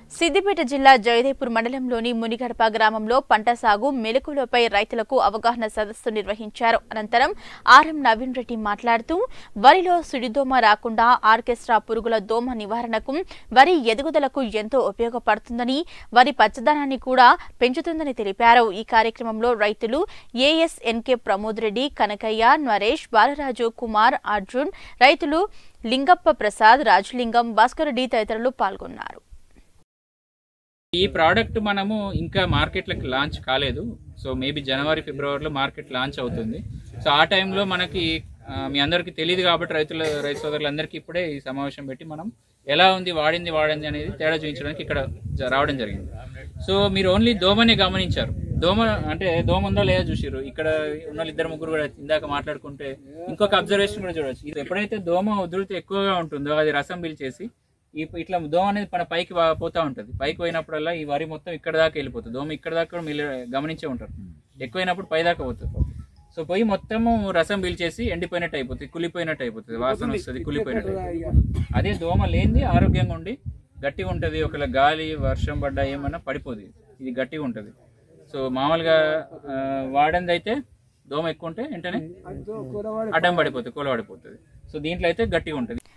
సిద్దిపేట జిల్లా జయదేపూర్ మండలంలోని మునిగడప గ్రామంలో పంట సాగు మెలకులపై రైతులకు అవగాహన సదస్సు నిర్వహించారు అనంతరం ఆర్ఎం నవీన్ రెడ్డి మాట్లాడుతూ వరిలో సుడిదోమ రాకుండా ఆర్కెస్ట్రా పురుగుల దోమ నివారణకు వరి ఎదుగుదలకు ఎంతో ఉపయోగపడుతుందని వరి పచ్చదనాన్ని కూడా పెంచుతుందని తెలిపారు ఈ కార్యక్రమంలో రైతులు ఏఎస్ఎన్కే ప్రమోద్ రెడ్డి కనకయ్య నరేష్ బాలరాజు కుమార్ అర్జున్ రైతులు లింగప్ప ప్రసాద్ రాజులింగం భాస్కర్ రెడ్డి తదితరులు పాల్గొన్నారు ఈ ప్రోడక్ట్ మనము ఇంకా మార్కెట్లకు లాంచ్ కాలేదు సో మేబీ జనవరి ఫిబ్రవరిలో మార్కెట్ లాంచ్ అవుతుంది సో ఆ టైంలో మనకి ఆ, మీ అందరికీ తెలియదు కాబట్టి రైతుల రైతు సోదరులందరికీ ఇప్పుడే ఈ సమావేశం పెట్టి మనం ఎలా ఉంది వాడింది వాడింది అనేది తేడా చూపించడానికి ఇక్కడ జ- రావడం జరిగింది సో మీరు ఓన్లీ దోమని గమనించారు దోమ అంటే దోమ ఉందో లేదో చూసిర్రు ఇక్కడ ఉన్న వాళ్ళు ఇద్దరు ముగ్గురు కూడా ఇందాక మాట్లాడుకుంటే ఇంకొక అబ్జర్వేషన్ కూడా చూడొచ్చు ఇది ఎప్పుడైతే దోమ ఉధృతి ఎక్కువగా ఉంటుందో అది రసం పీల్చేసి ఈ ఇట్లా దోమ అనేది మన పైకి వా- పోతా ఉంటది పైకి పోయినప్పుడల్లా ఈ వరి మొత్తం ఇక్కడ దాకా వెళ్ళిపోతుంది దోమ ఇక్కడ దాకా కూడా మీరు గమనించే ఉంటారు ఎక్కువైనప్పుడు పై దాకా పోతుంది సో పోయి మొత్తము రసం పీల్చేసి ఎండిపోయినట్టు అయిపోతుంది కులిపోయినట్టు అయిపోతుంది వాసన వస్తుంది కులిపోయినట్టు అయిపోతుంది. అదే దోమ లేనిది ఆరోగ్యంగా ఉండి గట్టిగా ఉంటది ఒకవేళ గాలి వర్షం పడ్డా ఏమన్నా పడిపోదు ఇది గట్టిగా ఉంటది సో మామూలుగా ఆ, వాడంది అయితే దోమ ఎక్కువ ఉంటే వెంటనే అడ్డం పడిపోతుంది కూల పడిపోతుంది సో దీంట్లో అయితే గట్టిగా ఉంటుంది